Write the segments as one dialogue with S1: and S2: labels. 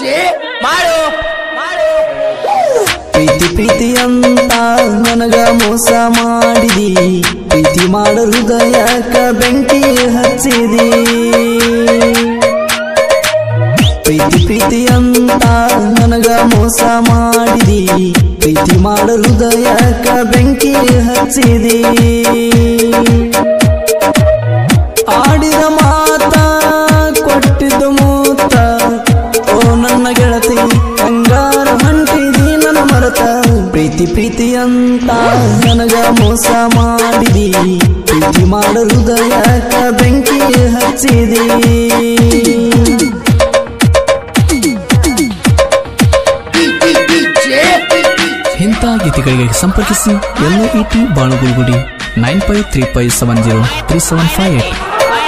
S1: ಮಾಡು ಮಾಡು
S2: ಪ್ರೀತಿ ಪ್ರೀತಿ ಅಂತ ನನಗ ಮೋಸ ಮಾಡಿದಿ ಪ್ರೀತಿ ಮಾಡ ಹೃದಯಕ್ಕ ಬೆಂಕಿ ಹಚ್ಚಿದಿ ಪ್ರೀತಿ ಪ್ರೀತಿ ಅಂತ ನನಗ ಮೋಸ ಮಾಡಿದಿ ಪ್ರೀತಿ ಮಾಡ ಹೃದಯಕ್ಕ ಬೆಂಕಿ ಹಚ್ಚಿದಿ ಆಡಿದ ಮಾತ ಕೊಟ್ಟಿದ್ದ ಮೂತ ಓ ನನ್ನ ಗೆಳತಿ ಹಂಗಾರ ಹೊಂಟಿದಿ ನನ್ನ ಮರತ ಪ್ರೀತಿ ಪ್ರೀತಿ ಅಂತ ನನಗ ಮೋಸ ಮಾಡಿದಿ ಪ್ರೀತಿ ಮಾಡ ಹೃದಯಕ್ಕ ಬೆಂಕಿ ಹಚ್ಚಿದಿ
S3: ಇಂಥ ಗೀತೆಗಳಿಗೆ ಸಂಪರ್ಕಿಸಿ ಎಲ್ ಇ ಟಿ ಬಾಳುಗುಲ್ಗುಡಿ nine five three five seven zero three seven five eight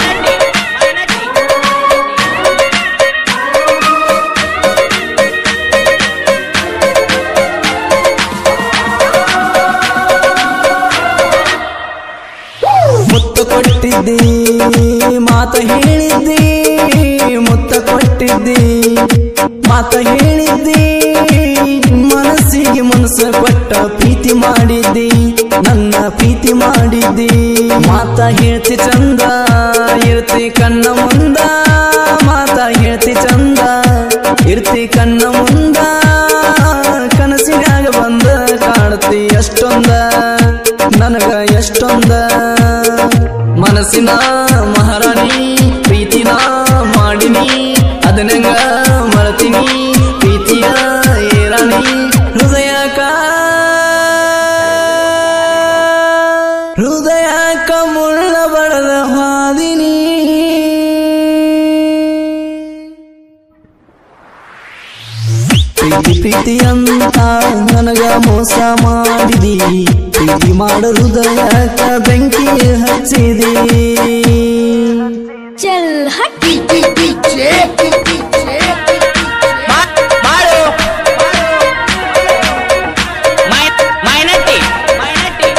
S2: ಮುತ್ತ ಕೊಟ್ಟಿದ್ದಿ ಮಾತ ಹೇಳಿದ್ದಿ ಮುತ್ತ ಕೊಟ್ಟಿದ್ದಿ ಮಾತ ಹೇಳಿದ್ದಿ ಮನಸ್ಸಿಗೆ ಮನಸ್ಸು ಕೊಟ್ಟ ಪ್ರೀತಿ ಮಾಡಿದ್ದಿ ನನ್ನ ಪ್ರೀತಿ ಮಾಡಿದ್ದಿ ಮಾತ ಹೇಳ್ತಿ ಚಂದ ಇರ್ತಿ ಕಣ್ಣ ಮುಂದ ಮಾತ ಹೇಳ್ತಿ ಚಂದ ಇರ್ತಿ ಕಣ್ಣ ಮುಂದ ಕನಸಿನಾಗ ಬಂದ ಕಾಡ್ತಿ ಎಷ್ಟೊಂದ ನನಗ ಎಷ್ಟೊಂದ ಮನಸ್ಸಿನ ಮಹಾರಾಣಿ ಪ್ರೀತಿನ ಮಾಡಿನಿ ಅದನ್ನಂಗ ಮಳತೀನಿ ಪ್ರೀತಿಯ ಏರಾಣಿ ಹೃದಯಕ ಹೃದಯಕ ಮುಳ್ಳ ಬಡದ ಹಾದಿನಿ ಪ್ರೀತಿ ಪ್ರೀತಿ ಅಂತ ನನಗ ಮೋಸ ಮಾಡಿದಿ ಪ್ರೀತಿ ಮಾಡ ಹೃದಯಕ್ಕ ಬೆಂಕಿ ಹಚ್ಚಿದಿ
S4: ಚಲ್ ಹಟ್
S1: ಮಾ- ಮಾಡು ಮೈ- ಮೈನಟ್ಟಿ ಮೈನಟ್ಟಿ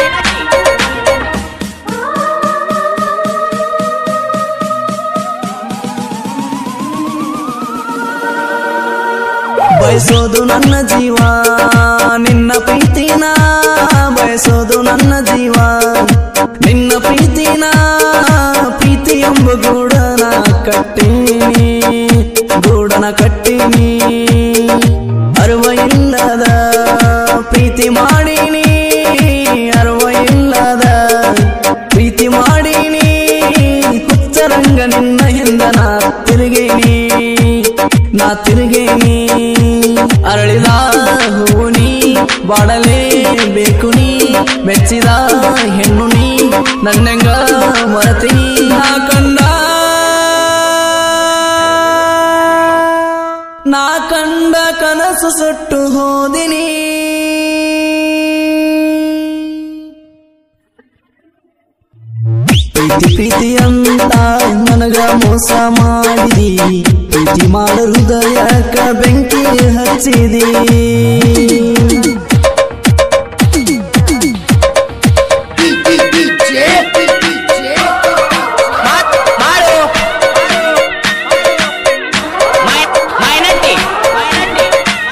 S2: ಬಯಸೋದು ನನ್ನ ಜೀವ ನಿನ್ನ ಪ್ರೀತಿನ ಬಯಸೋದು ನನ್ನ ಜೀವ ನಿನ್ನ ಪ್ರೀತಿನ ಪ್ರೀತಿ ಎಂಬ ಗೂಡನ ಕಟ್ಟೀನಿ ಗೂಡನ ಕಟ್ಟೀನಿ ಅರುವ ಇಲ್ಲದ ಪ್ರೀತಿ ಮಾಡೀನಿ ಅರುವ ಇಲ್ಲದ ಪ್ರೀತಿ ಮಾಡೀನಿ ಹುಚ್ಚರಂಗ ನಿನ್ನ ಹಿಂದ ನಾ ತಿರುಗೇನಿ ನಾ ತಿರುಗೇನಿ ಅರಳಿದ ಹೂವು ನೀ ಬಾಡಲೇ ಬೇಕು ನೀ ಮೆಚ್ಚಿದ ಹೆಣ್ಣು ನೀ ನನ್ನಂಗ ಮರತೀನಿ ನಾ ಕಂಡ ನಾ ಕಂಡ ಕನಸು ಸುಟ್ಟು ಹೋದಿನಿ ಪ್ರೀತಿ ಪ್ರೀತಿ ಅಂತ ನನಗ ಮೋಸ ಮಾಡಿದಿ ಪ್ರೀತಿ ಮಾಡ ಹೃದಯಕ್ಕ ಬೆಂಕಿ ಹಚ್ಚಿದಿ
S1: ಮಾ- ಮಾಡು ಮೈ- ಮೈನಟ್ಟಿ ಮೈನಟ್ಟಿ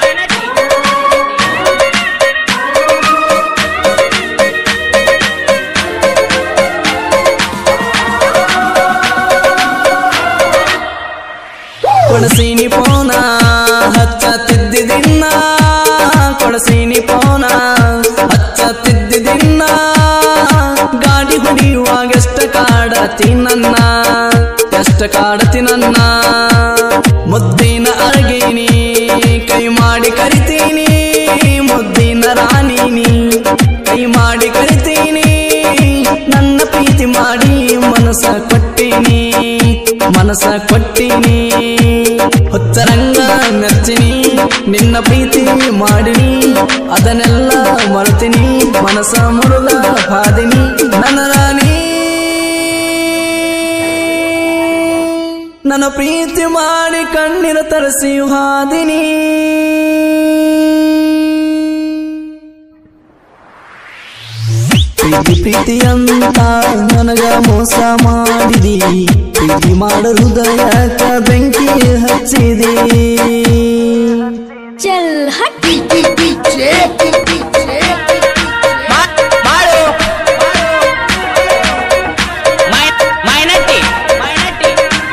S2: ಕೊಡಸೀನಿ ಪೋನ ಹಚ್ಚ ತಿದ್ದಿದಿನ್ನ ಕೊಡಸೀನಿ ಪೋನ ಹಚ್ಚ ತಿದ್ದಿದಿನ್ನ ಗಾಡಿ ಹೊಡಿಯುವಾಗ ಎಷ್ಟ ಕಾಡತಿ ನನ್ನ ಎಷ್ಟ ಕಾಡತಿ ನನ್ನ ಮುದ್ದಿನ ಅರಗೀನಿ ಕೈ ಮಾಡಿ ಕರಿತೀನಿ ಮುದ್ದಿನ ರಾಣಿನಿ ಕೈ ಮಾಡಿ ಕರಿತೀನಿ ನನ್ನ ಪ್ರೀತಿ ಮಾಡಿ ಮನಸ ಕೊಟ್ಟಿನಿ ಮನಸ ಕೊಟ್ಟಿನಿ ಹೊತ್ತರಂಗ ಮೆಚ್ಚಿನಿ ನಿನ್ನ ಪ್ರೀತಿ ಮಾಡಿನಿ ಅದನ್ನೆಲ್ಲ ಮರೆತೀನಿ ಮನಸ ಮುರುಗ ಹಾದಿನಿ ನನ್ನ ರಾಣಿ ನನ್ನ ಪ್ರೀತಿ ಮಾಡಿ ಕಣ್ಣೀರ ತರಿಸಿ ಹಾದಿನಿ ಪ್ರೀತಿ ಪ್ರೀತಿ ಅಂತ ನನಗ ಮೋಸ ಮಾಡಿದಿ ಪ್ರೀತಿ ಮಾಡ ಹೃದಯಕ ಬೆಂಕಿ ಹಚ್ಚಿದಿ
S4: चल हट
S1: ಮಾ- ಮಾಡು ಮೈ ಮೈನಟ್ಟಿ ಮೈನಟ್ಟಿ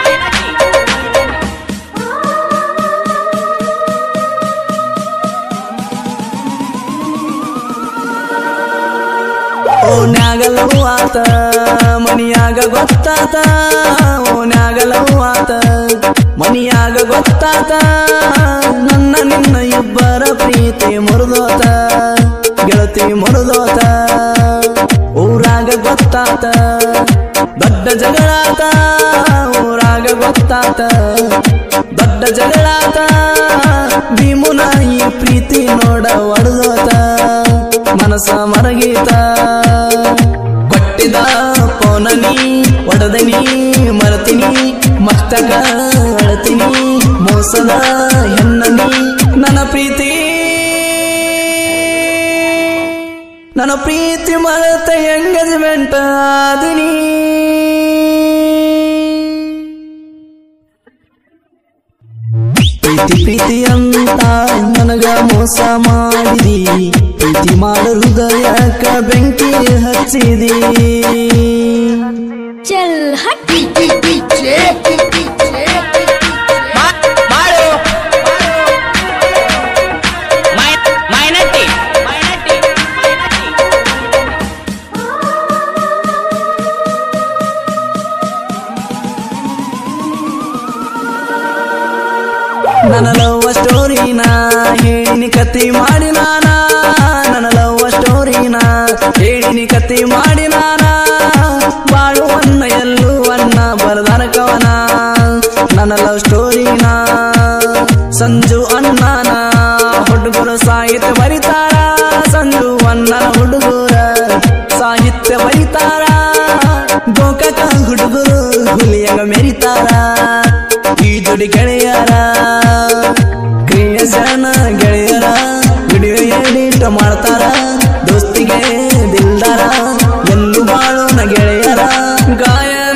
S2: ಓನ್ಯಾಗಲವು ಆತ ಮನಿಯಾಗ ಗೊತ್ತಾತ ಓನ್ಯಾಗಲವು ಆತ ಮನಿಯಾಗ ಗೊತ್ತಾತ ನನ್ನ ನಿನ್ನ ಇಬ್ಬರ ಪ್ರೀತಿ ಮುರಿದೋತ ಗೆಳತಿ ಮುರಿದೋತ ಊರಾಗ ಗೊತ್ತಾತ ದೊಡ್ಡ ಜಗಳಾತ ಊರಾಗ ಗೊತ್ತಾತ ದೊಡ್ಡ ಜಗಳಾತ ಭೀಮುನ ಈ ಪ್ರೀತಿ ನೋಡ ಒಡೆದೋತ ಮನಸ ಮರಗೀತ ಕೊಟ್ಟಿದ ಪೋನನಿ ಒಡದನಿ ಮರತಿನಿ ಮಸ್ತಕ ಅಳತಿನಿ ಮೋಸದ ಹೆನ್ನನಿ ನನ್ನ ಪ್ರೀತಿ ನನ್ನ ಪ್ರೀತಿ ಮರೆತ ಎಂಗೇಜ್ಮೆಂಟ್ ಆದಿನಿ ಪ್ರೀತಿ ಪ್ರೀತಿ ಅಂತ ನನಗ ಮೋಸ ಮಾಡಿದಿ ಪ್ರೀತಿ ಮಾಡ ಹೃದಯಕ ಬೆಂಕಿ ಹಚ್ಚಿದಿ
S4: चल हट
S1: ಮಾ- ಮಾಡು ಮೈ ಮೈನಟ್ಟಿ ಮೈನಟ್ಟಿ
S2: ನನ್ನ ಲವ್ ಸ್ಟೋರಿನ ಹೇಳಿನಿ ಕತಿ ಮಾಡಿ ನಾನ ನನ್ನ ಲವ್ ಸ್ಟೋರಿನ ಹೇಳಿನಿ ಕತಿ ಮಾಡಿ ನಾನ ಬಾಳುವನ್ನ ಎಲ್ಲುವನ್ನ ಬರದಾರ ಕವನ ನನ್ನ ಲವ್ ಸ್ಟೋರಿನ ಸಂಜು ಅಣ್ಣನ ಹುಡುಗರು ಸಾಹಿತ್ಯ ಬರಿತಾರ ಸಂಜು ಅಣ್ಣನ ಹುಡುಗರ ಸಾಹಿತ್ಯ ಬರಿತಾರ ಗೋಕಾಕ ಹುಡುಗರು ಹುಲಿಯಾಗ ಮೆರಿತಾರ ಈ ಜೋಡಿ ಗೆಳೆಯರ ಕ್ರಿಯಸನ ಗೆಳೆಯರ ವಿಡಿಯೋ ಎಡಿಟ್ ಮಾಡ್ತಾರ ದೋಸ್ತಿಗೆ ದಿಲ್ದಾರ ಎಲ್ಲೂ ಬಾಳೋನ ಗೆಳೆಯರ ಗಾಯನ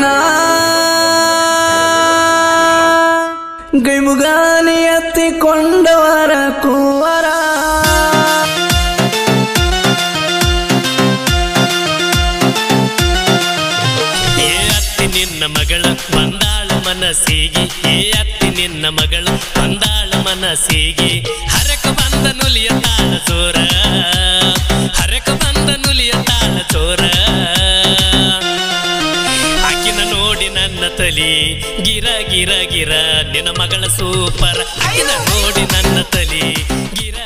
S2: ಗೈಮುಗಾನಿ ಎತ್ತಿಕೊಂಡವರ ಕೂವರ
S5: ಏ ಅತ್ತಿ ನಿನ್ನ ಮಗಳ ಬಂದಾಳ ಮನಸ್ಸಿಗೆ ಏ ಅತ್ತಿ ನಿನ್ನ ಮಗಳು ಬಂದಾಳ ಮನಸ್ಸಿಗೆ ಹರಕ ಬಂದ ನುಲಿಯ ತಾಳ ಚೋರ ಹರಕ ಬಂದ ನುಲಿಯ ತಾಳ ಚೋರ ಆಕಿನ ನೋಡಿ ನನ್ನ ತಲಿ ಗಿರ ಗಿರ ಗಿರ ನಿನ್ನ ಮಗಳ ಸೂಪರ್ ಆಕಿನ ನೋಡಿ ನನ್ನ ತಲಿ ಗಿರ